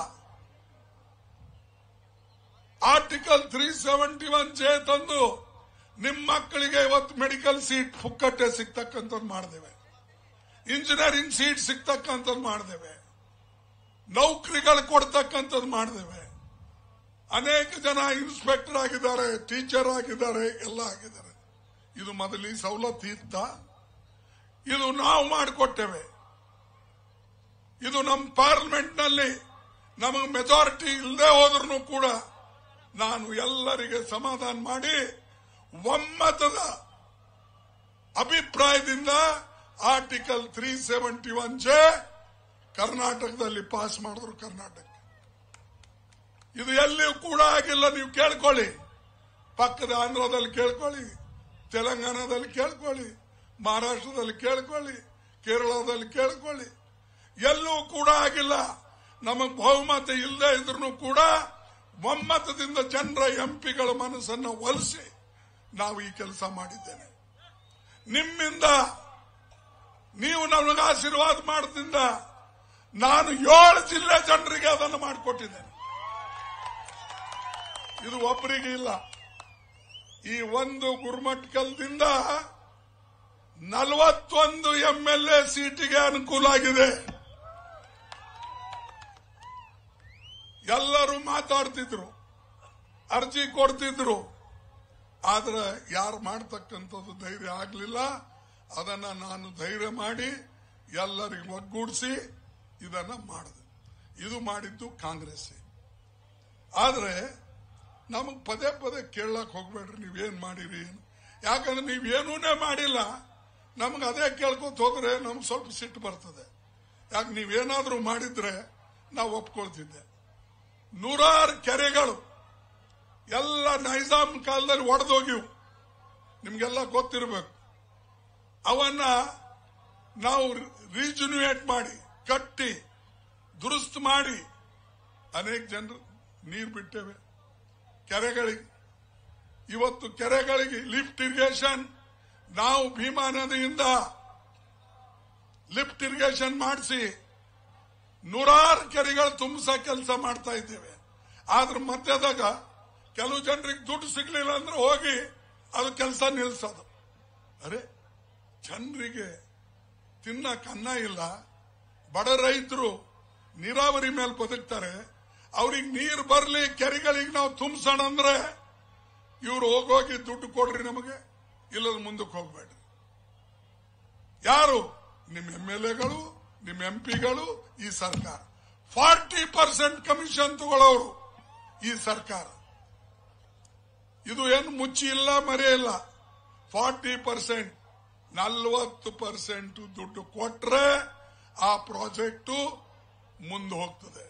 article three seventy one J ತಂದು ನಿಮ್ಮ ಮಕ್ಕಳಿಗೆ ಇವತ್ತು ಮೆಡಿಕಲ್ ಸೀಟ್ ಪುಕ್ಕಟ್ಟೆ ಸಿಗ್ತಕ್ಕಂಥದ್ದು ಮಾಡಿದೇವೆ ಇಂಜಿನಿಯರಿಂಗ್ ಸೀಟ್ ಸಿಗ್ತಕ್ಕಂಥದ್ದು ಮಾಡಿದೇವೆ ನೌಕರಿಗಳು ಕೊಡ್ತಕ್ಕಂಥದ್ದು ಮಾಡಿದೇವೆ ಅನೇಕ ಜನ ಇನ್ಸ್ಪೆಕ್ಟರ್ ಆಗಿದ್ದಾರೆ ಟೀಚರ್ ಆಗಿದ್ದಾರೆ ಎಲ್ಲ ಆಗಿದ್ದಾರೆ ಇದು ಮೊದಲು ಈ ಸವಲತ್ತು ಇತ್ತ ಇದು ನಾವು ಮಾಡಿಕೊಟ್ಟೇವೆ ಇದು ನಮ್ಮ ಪಾರ್ಲಿಮೆಂಟ್ ನಲ್ಲಿ ನಮಗೆ ಮೆಜಾರಿಟಿ ಇಲ್ಲದೆ ಹೋದ್ರೂ ಕೂಡ ನಾನು ಎಲ್ಲರಿಗೆ ಸಮಾಧಾನ ಮಾಡಿ ಒಮ್ಮತದ ಅಭಿಪ್ರಾಯದಿಂದ article three seventy one J ಕರ್ನಾಟಕದಲ್ಲಿ ಪಾಸ್ ಮಾಡಿದ್ರು ಕರ್ನಾಟಕ ಇದು ಎಲ್ಲಿಯೂ ಕೂಡ ಆಗಿಲ್ಲ ನೀವು ಕೇಳ್ಕೊಳ್ಳಿ ಪಕ್ಕದ ಆಂಧ್ರದಲ್ಲಿ ಕೇಳ್ಕೊಳ್ಳಿ ತೆಲಂಗಾಣದಲ್ಲಿ ಕೇಳ್ಕೊಳ್ಳಿ ಮಹಾರಾಷ್ಟ್ರದಲ್ಲಿ ಕೇಳ್ಕೊಳ್ಳಿ ಕೇರಳದಲ್ಲಿ ಕೇಳ್ಕೊಳ್ಳಿ ಎಲ್ಲೂ ಕೂಡ ಆಗಿಲ್ಲ ನಮಗ್ ಬಹುಮತ ಇಲ್ಲದೆ ಇದ್ರೂ ಕೂಡ ಒಮ್ಮತದಿಂದ ಜನರ ಎಂಪಿಗಳ ಮನಸ್ಸನ್ನು ಒಲಿಸಿ ನಾವು ಈ ಕೆಲಸ ಮಾಡಿದ್ದೇನೆ ನಿಮ್ಮಿಂದ ನೀವು ನಮಗೆ ಆಶೀರ್ವಾದ ಮಾಡದಿಂದ ನಾನು ಏಳು ಜಿಲ್ಲೆ ಜನರಿಗೆ ಅದನ್ನು ಮಾಡಿಕೊಟ್ಟಿದ್ದೇನೆ ಇದು ಒಬ್ಬರಿಗೆ ಇಲ್ಲ ಈ ಒಂದು ಗುರುಮಟ್ಕಲ್ದಿಂದ ನಲವತ್ತೊಂದು ಎಂಎಲ್ಎ ಸೀಟಿಗೆ ಅನುಕೂಲ ಆಗಿದೆ ಎಲ್ಲರೂ ಮಾತಾಡ್ತಿದ್ರು ಅರ್ಜಿ ಕೊಡ್ತಿದ್ರು ಆದ್ರೆ ಯಾರು ಮಾಡ್ತಕ್ಕಂಥದ್ದು ಧೈರ್ಯ ಆಗಲಿಲ್ಲ ಅದನ್ನ ನಾನು ಧೈರ್ಯ ಮಾಡಿ ಎಲ್ಲರಿಗೂ ಒಗ್ಗೂಡಿಸಿ ಇದನ್ನ ಮಾಡಿದೆ ಇದು ಮಾಡಿದ್ದು ಕಾಂಗ್ರೆಸ್ ಆದ್ರೆ ನಮಗ್ ಪದೇ ಪದೇ ಕೇಳಕ್ ಹೋಗ್ಬೇಡ್ರಿ ನೀವೇನ್ ಮಾಡಿರಿ ಏನು ಯಾಕಂದ್ರೆ ನೀವೇನೂನೇ ಮಾಡಿಲ್ಲ ನಮ್ಗೆ ಅದೇ ಕೇಳ್ಕೊತ ಹೋದ್ರೆ ನಮ್ಗೆ ಸ್ವಲ್ಪ ಸಿಟ್ಟು ಬರ್ತದೆ ಯಾಕೆ ನೀವೇನಾದ್ರೂ ಮಾಡಿದ್ರೆ ನಾವು ಒಪ್ಕೊಳ್ತಿದ್ದೆ ನೂರಾರು ಕೆರೆಗಳು ಎಲ್ಲ ನೈಜಾಮ್ ಕಾಲದಲ್ಲಿ ಒಡೆದೋಗಿವು ನಿಮ್ಗೆಲ್ಲ ಗೊತ್ತಿರಬೇಕು ಅವನ್ನ ನಾವು ರೀಜುನ್ಯೂಯೇಟ್ ಮಾಡಿ ಕಟ್ಟಿ ದುರುಸ್ತು ಮಾಡಿ ಅನೇಕ ಜನರು ನೀರು ಬಿಟ್ಟೇವೆ ಕೆರೆಗಳಿಗೆ ಇವತ್ತು ಕೆರೆಗಳಿಗೆ ಲಿಫ್ಟ್ ಇರಿಗೇಷನ್ ನಾವು ಭೀಮಾ ನದಿಯಿಂದ ಲಿಫ್ಟ್ ಇರಿಗೇಷನ್ ಮಾಡಿಸಿ ನೂರಾರು ಕೆರೆಗಳು ತುಂಬಿಸ ಕೆಲಸ ಮಾಡ್ತಾ ಇದ್ದೇವೆ ಆದ್ರೆ ಮಧ್ಯದಾಗ ಕೆಲವು ಜನರಿಗೆ ದುಡ್ಡು ಸಿಗ್ಲಿಲ್ಲ ಅಂದ್ರೆ ಹೋಗಿ ಅದು ಕೆಲಸ ನಿಲ್ಸೋದು ಅರೆ ಜನರಿಗೆ ತಿನ್ನಕ್ ಅನ್ನ ಇಲ್ಲ ಬಡ ರೈತರು ನೀರಾವರಿ ಮೇಲೆ ಬದುಕ್ತಾರೆ ಅವ್ರಿಗೆ ನೀರು ಬರ್ಲಿ ಕೆರೆಗಳಿಗೆ ನಾವು ತುಂಬಿಸೋಣ ಅಂದ್ರೆ ಇವ್ರು ಹೋಗೋಗಿ ದುಡ್ಡು ಕೊಡ್ರಿ ನಮಗೆ ಇಲ್ಲದ ಮುಂದಕ್ಕೆ ಹೋಗ್ಬೇಡ್ರಿ ಯಾರು ನಿಮ್ಮ ಎಂ ಎಲ್ ಎಗಳು ನಿಮ್ಮ ಎಂ ಪಿಗಳು ಈ ಸರ್ಕಾರ ಫಾರ್ಟಿ ಪರ್ಸೆಂಟ್ ಕಮಿಷನ್ ತಗೊಳ್ಳೋರು ಈ ಸರ್ಕಾರ ಇದು ಏನು ಮುಚ್ಚಿ ಇಲ್ಲ ಮರೆ ಇಲ್ಲ ಫಾರ್ಟಿ ಪರ್ಸೆಂಟ್ ನಲ್ವತ್ತು ಪರ್ಸೆಂಟ್ ದುಡ್ಡು ಕೊಟ್ರೆ ಆ ಪ್ರಾಜೆಕ್ಟು ಮುಂದೆ ಹೋಗ್ತದೆ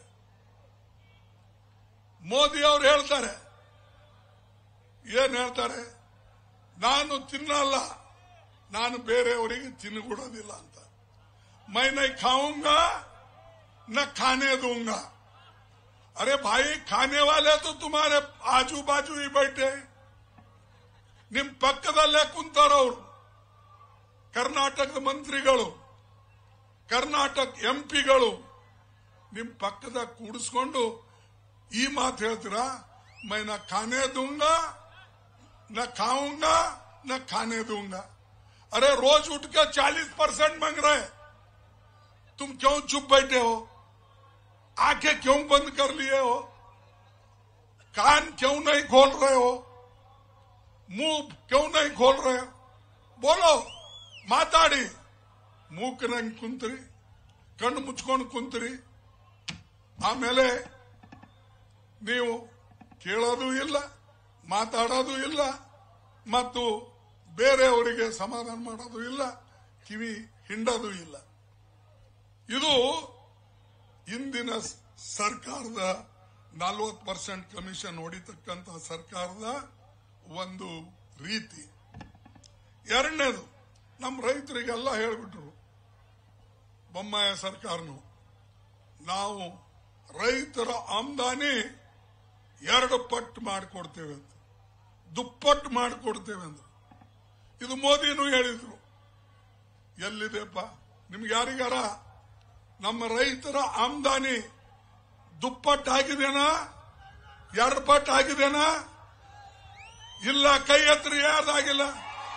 ಮೋದಿ ಅವರು ಹೇಳ್ತಾರೆ ಏನ್ ಹೇಳ್ತಾರೆ ನಾನು ತಿನ್ನಲ್ಲ ನಾನು ಬೇರೆಯವರಿಗೆ ತಿನ್ನಿಕೊಡೋದಿಲ್ಲ ಅಂತ मैं नहीं खाऊंगा न खाने दूंगा अरे भाई खाने वाले तो तुम्हारे आजू बाजू ही बैठे ನಿಮ್ ಪಕ್ಕದಲ್ಲೇ ಕುಂತಾರವ್ರು ಕರ್ನಾಟಕದ ಮಂತ್ರಿಗಳು ಕರ್ನಾಟಕ ಎಂಪಿಗಳು ನಿಮ್ ಪಕ್ಕದಾಗ ಕೂಡಿಸ್ಕೊಂಡು ಈ ಮಾತು ಹೇಳ್ತೀರಾ ಮೈ ನ ಖಾನೆ दूंगा न खाऊंगा न खाने दूंगा अरे रोज उठ के चालीस परसेंट मांग रहे तुम क्यों चुप बैठे हो आंखें क्यों बंद कर लिए हो कान क्यों नहीं खोल रहे हो मुंह क्यों नहीं खोल रहे हो बोलो ಮಾತಾಡಿ ಮೂಕನಂಗ್ ಕುಂತ್ರಿ ಕಣ್ಣು ಮುಚ್ಕೊಂಡು ಕುಂತ್ರಿ ಆಮೇಲೆ ನೀವು ಕೇಳೋದು ಇಲ್ಲ ಮಾತಾಡೋದು ಇಲ್ಲ ಮತ್ತು ಬೇರೆಯವರಿಗೆ ಸಮಾಧಾನ ಮಾಡೋದು ಇಲ್ಲ ಕಿವಿ ಹಿಂಡೋದು ಇಲ್ಲ ಇದು ಇಂದಿನ ಸ್- ಸರ್ಕಾರದ ನಲ್ವತ್ತು ಪರ್ಸೆಂಟ್ ಕಮಿಷನ್ ಹೊಡಿತಕ್ಕಂತ ಸರ್ಕಾರದ ಒಂದು ರೀತಿ ಎರಡನೇದು ನಮ್ಮ ರೈತರಿಗೆಲ್ಲ ಹೇಳ್ಬಿಟ್ರು ಬೊಮ್ಮಾಯ ಸರ್ಕಾರನು ನಾವು ರೈತರ ಆಮದಾನಿ ಎರಡು ಪಟ್ಟು ಮಾಡಿಕೊಡ್ತೇವೆ ಅಂತ ದುಪ್ಪಟ್ಟು ಮಾಡಿಕೊಡ್ತೇವೆ ಅಂದ್ರು ಇದು ಮೋದಿನೂ ಹೇಳಿದ್ರು ಎಲ್ಲಿದೆಪ್ಪ ನಿಮ್ಗೆ ಯಾರಿಗಾರ ನಮ್ಮ ರೈತರ ಆಮದಾನಿ ದುಪ್ಪಟ್ಟು ಆಗಿದೆನಾ ಎರಡು ಪಟ್ಟು ಆಗಿದೆನಾ ಇಲ್ಲ ಕೈ ಎತ್ತರಿ ಯಾರ್ದಾಗಿಲ್ಲ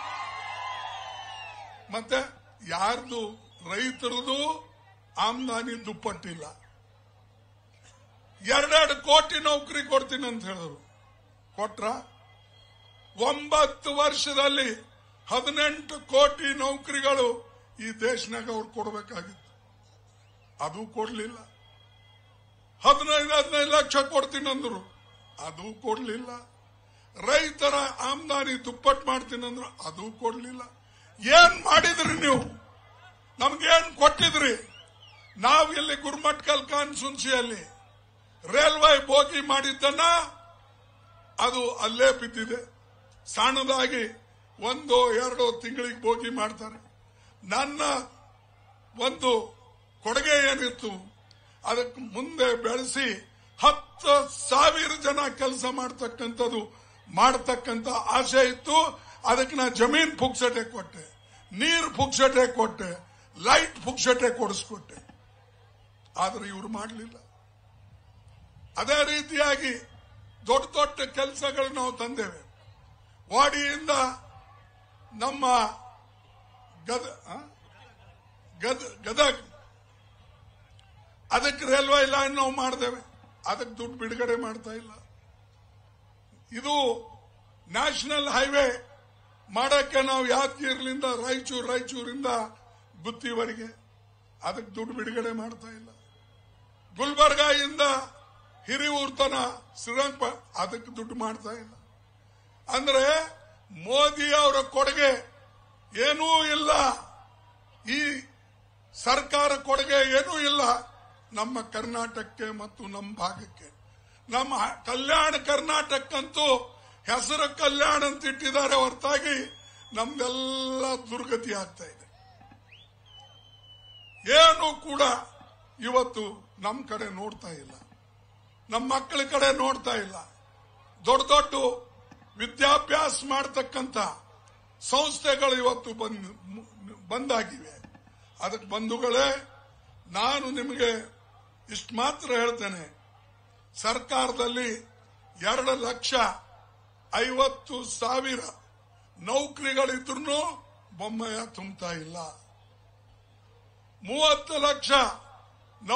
ಮತ್ತೆ ಯಾರ್ದು ರೈತರದು ಆಮದಾನಿ ದುಪ್ಪಟ್ಟಿಲ್ಲ ಎರಡೆರಡು ಕೋಟಿ ನೌಕರಿ ಕೊಡ್ತೀನಿ ಅಂತ ಹೇಳಿದ್ರು ಕೊಟ್ರ ಒಂಬತ್ತು ವರ್ಷದಲ್ಲಿ ಹದಿನೆಂಟು ಕೋಟಿ ನೌಕರಿಗಳು ಈ ದೇಶನಾಗ ಅವ್ರು ಕೊಡಬೇಕಾಗಿತ್ತು ಅದು ಕೊಡ್ಲಿಲ್ಲ ಹದಿನೈದು ಹದಿನೈದು ಲಕ್ಷ ಕೊಡ್ತೀನಿ ಅಂದ್ರು ಅದು ಕೊಡ್ಲಿಲ್ಲ ರೈತರ ಆಮದಾನಿ ದುಪ್ಪಟ್ಟು ಮಾಡ್ತೀನಿ ಅಂದ್ರು ಅದು ಕೊಡ್ಲಿಲ್ಲ ಏನ್ ಮಾಡಿದ್ರಿ ನೀವು ನಮ್ಗೇನ್ ಕೊಟ್ಟಿದ್ರಿ ನಾವು ಇಲ್ಲಿ ಗುರುಮಟ್ಕಲ್ ಕಾನ್ಸುನ್ಸಿಯಲ್ಲಿ ರೈಲ್ವೆ ಬೋಗಿ ಮಾಡಿದ್ದನ್ನ ಅದು ಅಲ್ಲೇ ಬಿದ್ದಿದೆ ಸಣ್ಣದಾಗಿ ಒಂದು ಎರಡು ತಿಂಗಳಿಗೆ ಬೋಗಿ ಮಾಡ್ತಾರೆ ನನ್ನ ಒಂದು ಕೊಡುಗೆ ಏನಿತ್ತು ಅದಕ್ಕೆ ಮುಂದೆ ಬೆಳೆಸಿ ಹತ್ತು ಸಾವಿರ ಜನ ಕೆಲಸ ಮಾಡ್ತಕ್ಕಂಥದ್ದು ಮಾಡ್ತಕ್ಕಂಥ ಆಸೆ ಇತ್ತು ಅದಕ್ಕೆ ನಾ ಜಮೀನ್ ಪುಕ್ಸಟೆ ಕೊಟ್ಟೆ ನೀರು ಪುಕ್ಸಟೆ ಕೊಟ್ಟೆ ಲೈಟ್ ಪುಕ್ಸಟೆ ಕೊಡಿಸ್ಕೊಟ್ಟೆ ಆದ್ರೆ ಇವರು ಮಾಡಲಿಲ್ಲ ಅದೇ ರೀತಿಯಾಗಿ ದೊಡ್ಡ ದೊಡ್ಡ ಕೆಲಸಗಳು ನಾವು ತಂದೇವೆ ವಾಡಿಯಿಂದ ನಮ್ಮ ಗದ ಆ? ಗದ ಗದಗ್ ಅದಕ್ಕೆ ರೈಲ್ವೆ ಲೈನ್ ನಾವು ಮಾಡಿದೇವೆ ಅದಕ್ಕೆ ದುಡ್ಡು ಬಿಡುಗಡೆ ಮಾಡ್ತಾ ಇಲ್ಲ ಇದು ನ್ಯಾಷನಲ್ ಹೈವೇ ಮಾಡಕ್ಕೆ ನಾವು ಯಾದಗಿರಿಲಿಂದ ರಾಯಚೂರು ರಾಯಚೂರಿಂದ ಗುತ್ತಿವರೆಗೆ ಅದಕ್ಕೆ ದುಡ್ಡು ಬಿಡುಗಡೆ ಮಾಡ್ತಾ ಇಲ್ಲ ಗುಲ್ಬರ್ಗಾಯಿಂದ ಹಿರಿಯೂರ್ ತನ ಶ್ರೀರಂಗ ಅದಕ್ಕೆ ದುಡ್ಡು ಮಾಡ್ತಾ ಇಲ್ಲ ಅಂದ್ರೆ ಮೋದಿ ಅವರ ಕೊಡುಗೆ ಏನೂ ಇಲ್ಲ ಈ ಸರ್ಕಾರ ಕೊಡುಗೆ ಏನೂ ಇಲ್ಲ ನಮ್ಮ ಕರ್ನಾಟಕಕ್ಕೆ ಮತ್ತು ನಮ್ಮ ಭಾಗಕ್ಕೆ ನಮ್ಮ ಕಲ್ಯಾಣ ಕರ್ನಾಟಕಕ್ಕಂತೂ ಹೆಸರು ಕಲ್ಯಾಣ ಅಂತ ಇಟ್ಟಿದ್ದಾರೆ ಹೊರತಾಗಿ ನಮ್ದೆಲ್ಲ ದುರ್ಗತಿ ಆಗ್ತಾ ಇದೆ ಏನು ಕೂಡ ಇವತ್ತು ನಮ್ಮ ಕಡೆ ನೋಡ್ತಾ ಇಲ್ಲ ನಮ್ಮ ಮಕ್ಕಳ ಕಡೆ ನೋಡ್ತಾ ಇಲ್ಲ ದೊಡ್ಡ ದೊಡ್ಡ ವಿದ್ಯಾಭ್ಯಾಸ ಮಾಡತಕ್ಕಂತ ಸಂಸ್ಥೆಗಳು ಇವತ್ತು ಬಂದ್ ಬಂದಾಗಿವೆ ಅದಕ್ಕೆ ಬಂಧುಗಳೇ ನಾನು ನಿಮಗೆ ಇಷ್ಟು ಮಾತ್ರ ಹೇಳ್ತೇನೆ ಸರ್ಕಾರದಲ್ಲಿ ಎರಡು ಲಕ್ಷ ಐವತ್ತು ಸಾವಿರ ನೌಕರಿಗಳಿದ್ರು ಬೊಮ್ಮಯ್ಯ ತುಂಬ್ತಾ ಇಲ್ಲ ಮೂವತ್ತು ಲಕ್ಷ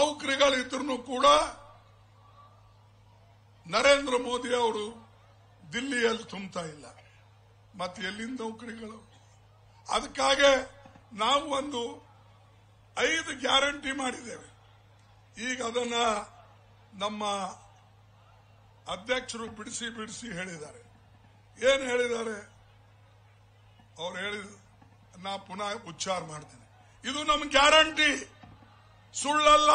ನೌಕರಿಗಳಿದ್ರು ಕೂಡ ನರೇಂದ್ರ ಮೋದಿ ಅವರು ದಿಲ್ಲಿಯಲ್ಲಿ ತುಂಬ್ತಾ ಇಲ್ಲ ಮತ್ತೆ ಎಲ್ಲಿಂದ ನೌಕರಿಗಳು ಅದಕ್ಕಾಗೆ ನಾವು ಒಂದು ಐದು ಗ್ಯಾರಂಟಿ ಮಾಡಿದ್ದೇವೆ ಈಗ ಅದನ್ನ ನಮ್ಮ ಅಧ್ಯಕ್ಷರು ಬಿಡಿಸಿ ಬಿಡಿಸಿ ಹೇಳಿದ್ದಾರೆ ಏನು ಹೇಳಿದ್ದಾರೆ ಅವ್ರು ಹೇಳಿದ ನಾ ಪುನಃ ಉಚ್ಚಾರ ಮಾಡ್ತೇನೆ ಇದು ನಮ್ಮ ಗ್ಯಾರಂಟಿ ಸುಳ್ಳಲ್ಲ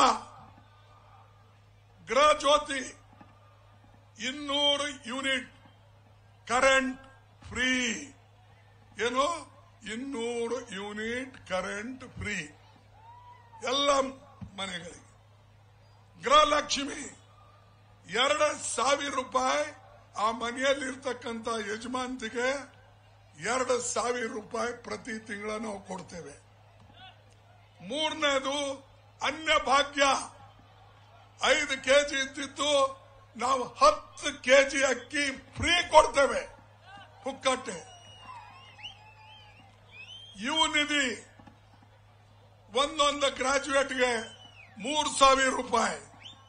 ಗೃಹ ಜ್ಯೋತಿ ಇನ್ನೂರು ಯೂನಿಟ್ ಕರೆಂಟ್ ಫ್ರೀ ಏನು ಇನ್ನೂರು ಯೂನಿಟ್ ಕರೆಂಟ್ ಫ್ರೀ ಎಲ್ಲ ಮನೆಗಳಿಗೆ ಗೃಹಲಕ್ಷ್ಮಿ ಎರಡು ಸಾವಿರ ರೂಪಾಯಿ ಆ ಮನೆಯಲ್ಲಿರ್ತಕ್ಕಂಥ ಯಜಮಾಂತಿಗೆ ಎರಡು ಸಾವಿರ ರೂಪಾಯಿ ಪ್ರತಿ ತಿಂಗಳ ನಾವು ಕೊಡ್ತೇವೆ ಮೂರನೇದು ಅನ್ಯ ಭಾಗ್ಯ ಐದು ಕೆಜಿ ಇದ್ದಿದ್ದು ನಾವು ಹತ್ತು ಕೆಜಿ ಅಕ್ಕಿ ಫ್ರೀ ಕೊಡ್ತೇವೆ ಪುಕ್ಕಟ್ಟೆ ಯುವ ನಿಧಿ ಒಂದೊಂದು ಗ್ರಾಜುಯೇಟ್ಗೆ ಮೂರು ಸಾವಿರ ರೂಪಾಯಿ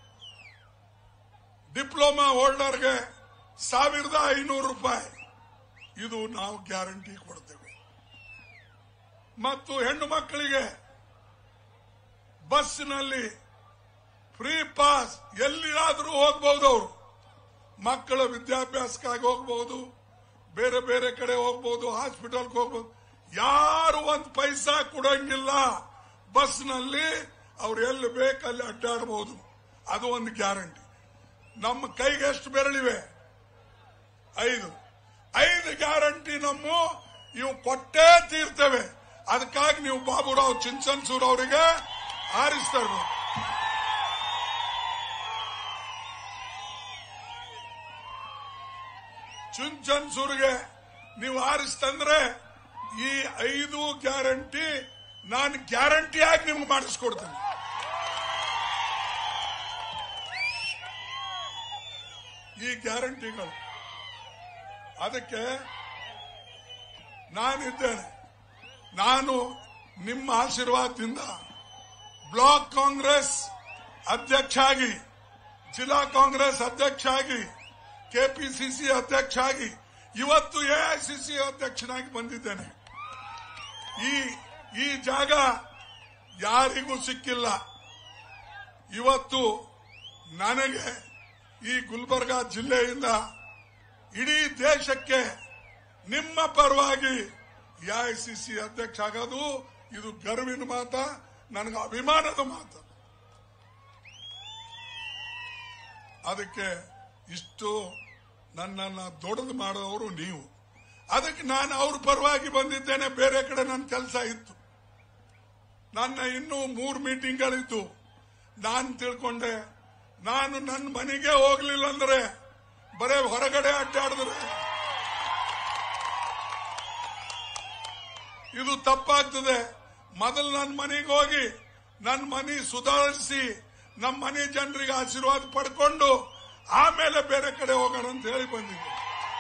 ಡಿಪ್ಲೊಮಾ ಹೋಲ್ಡರ್ಗೆ ಸಾವಿರದ ಐನೂರು ರೂಪಾಯಿ ಇದು ನಾವು ಗ್ಯಾರಂಟಿ ಕೊಡ್ತೇವೆ ಮತ್ತು ಹೆಣ್ಣು ಮಕ್ಕಳಿಗೆ ಬಸ್ಸಿನಲ್ಲಿ ಫ್ರೀ ಪಾಸ್ ಎಲ್ಲಿಯಾದರೂ ಹೋಗಬಹುದು ಅವರು ಮಕ್ಕಳ ವಿದ್ಯಾಭ್ಯಾಸಕ್ಕಾಗಿ ಹೋಗಬಹುದು ಬೇರೆ ಬೇರೆ ಕಡೆ ಹೋಗಬಹುದು ಹಾಸ್ಪಿಟಲ್ಗೆ ಹೋಗಬಹುದು ಯಾರು ಒಂದು ಪೈಸಾ ಕೊಡಂಗಿಲ್ಲ ಬಸ್ನಲ್ಲಿ ಅವ್ರು ಎಲ್ಲಿ ಬೇಕಲ್ಲಿ ಅಡ್ಡಾಡಬಹುದು ಅದು ಒಂದು ಗ್ಯಾರಂಟಿ ನಮ್ಮ ಕೈಗೆ ಎಷ್ಟು ಬೆರಳಿವೆ ಐದು ಐದು ಗ್ಯಾರಂಟಿ ನಮ್ಮ ಇವು ಕೊಟ್ಟೇ ತೀರ್ತೇವೆ ಅದಕ್ಕಾಗಿ ನೀವು ಬಾಬುರಾವ್ ಚಿಂಚನ್ಸೂರ್ ಅವರಿಗೆ ಆರಿಸ್ತಾ ಇರ್ಬೇಕು ಚುಂಚನ್ಸೂರ್ಗೆ ನೀವು ಆರಿಸ್ತಂದ್ರೆ ಈ ಐದು ಗ್ಯಾರಂಟಿ ನಾನು ಗ್ಯಾರಂಟಿಯಾಗಿ ನಿಮ್ಗೆ ಮಾಡಿಸ್ಕೊಡ್ತೇನೆ ಈ ಗ್ಯಾರಂಟಿಗಳು ಅದಕ್ಕೆ ನಾನಿದ್ದೇನೆ ನಾನು ನಿಮ್ಮ ಆಶೀರ್ವಾದದಿಂದ ಬ್ಲಾಕ್ ಕಾಂಗ್ರೆಸ್ ಅಧ್ಯಕ್ಷ ಆಗಿ ಜಿಲ್ಲಾ ಕಾಂಗ್ರೆಸ್ ಅಧ್ಯಕ್ಷ ಆಗಿ ಕೆಪಿಸಿಸಿ ಅಧ್ಯಕ್ಷ ಆಗಿ ಇವತ್ತು ಎಐಸಿಸಿ ಅಧ್ಯಕ್ಷನಾಗಿ ಬಂದಿದ್ದೇನೆ ಈ ಈ ಜಾಗ ಯಾರಿಗೂ ಸಿಕ್ಕಿಲ್ಲ ಇವತ್ತು ನನಗೆ ಈ ಗುಲ್ಬರ್ಗಾ ಜಿಲ್ಲೆಯಿಂದ ಇಡೀ ದೇಶಕ್ಕೆ ನಿಮ್ಮ ಪರವಾಗಿ ಎಐಸಿಸಿ ಅಧ್ಯಕ್ಷ ಆಗೋದು ಇದು ಗರ್ವಿನ ಮಾತ ನನಗೆ ಅಭಿಮಾನದ ಮಾತು ಅದಕ್ಕೆ ಇಷ್ಟು ನನ್ನನ್ನು ದೊಡ್ಡದು ಮಾಡೋರು ನೀವು ಅದಕ್ಕೆ ನಾನು ಅವ್ರ ಪರವಾಗಿ ಬಂದಿದ್ದೇನೆ ಬೇರೆ ಕಡೆ ನನ್ನ ಕೆಲಸ ಇತ್ತು ನನ್ನ ಇನ್ನೂ ಮೂರು ಮೀಟಿಂಗ್ಗಳಿದ್ದು ನಾನು ತಿಳ್ಕೊಂಡೆ ನಾನು ನನ್ನ ಮನೆಗೆ ಹೋಗ್ಲಿಲ್ಲ ಅಂದ್ರೆ ಬರೇ ಹೊರಗಡೆ ಅಡ್ಡಾಡಿದ್ರೆ ಇದು ತಪ್ಪಾಗ್ತದೆ ಮೊದಲು ನನ್ನ ಮನೆಗೆ ಹೋಗಿ ನನ್ನ ಮನೆ ಸುಧಾರಿಸಿ ನಮ್ಮ ಮನೆ ಜನರಿಗೆ ಆಶೀರ್ವಾದ ಪಡ್ಕೊಂಡು ಆಮೇಲೆ ಬೇರೆ ಕಡೆ ಹೋಗೋಣ ಅಂತ ಹೇಳಿ ಬಂದಿದ್ದೆ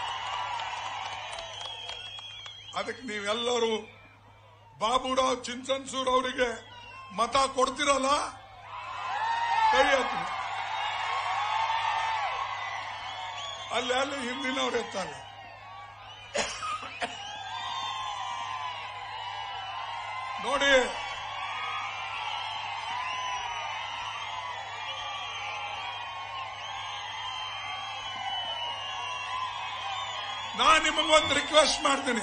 ಅದಕ್ಕೆ ನೀವೆಲ್ಲರೂ ಬಾಬುರಾವ್ ಚಿಂಚನ್ಸೂರ್ ಅವರಿಗೆ ಮತ ಕೊಡ್ತಿರಲ್ಲ ಕೈ ಹಾಕಿ ಅಲ್ಲಿ ಅಲ್ಲಿ ಹಿಂದಿನವ್ರು ಎತ್ತಾರೆ ನೋಡಿ ನಾನು ನಿಮಗೊಂದು ರಿಕ್ವೆಸ್ಟ್ ಮಾಡ್ತೀನಿ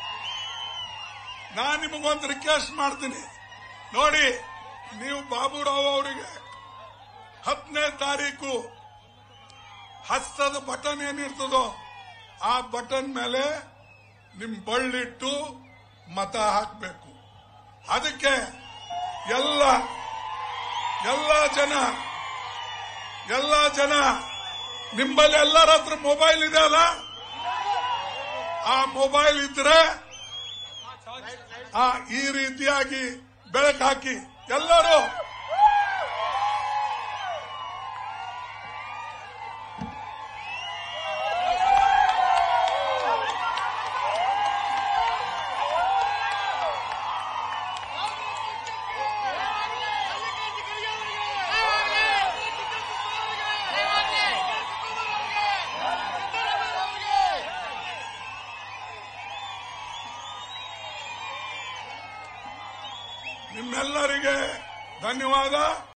ನಾನು ನಿಮಗೊಂದು ರಿಕ್ವೆಸ್ಟ್ ಮಾಡ್ತೀನಿ ನೋಡಿ ನೀವು ಬಾಬುರಾವ್ ಅವರಿಗೆ ಹತ್ತನೇ ತಾರೀಕು ಹಸ್ತದ ಬಟನ್ ಏನಿರ್ತದೋ ಆ ಬಟನ್ ಮೇಲೆ ನಿಮ್ ಬಳ್ಳಿಟ್ಟು ಮತ ಹಾಕಬೇಕು ಅದಕ್ಕೆ ಎಲ್ಲ ಎಲ್ಲ ಜನ ಎಲ್ಲ ಜನ ನಿಮ್ಮಲ್ಲಿ ಎಲ್ಲರ ಹತ್ರ ಮೊಬೈಲ್ ಇದೆ ಅಲ್ಲ ಆ ಮೊಬೈಲ್ ಇದ್ರೆ ಆ ಈ ರೀತಿಯಾಗಿ ಬೆಳಕು ಹಾಕಿ ಎಲ್ಲರೂ ನಿಮ್ಮೆಲ್ಲರಿಗೆ ಧನ್ಯವಾದ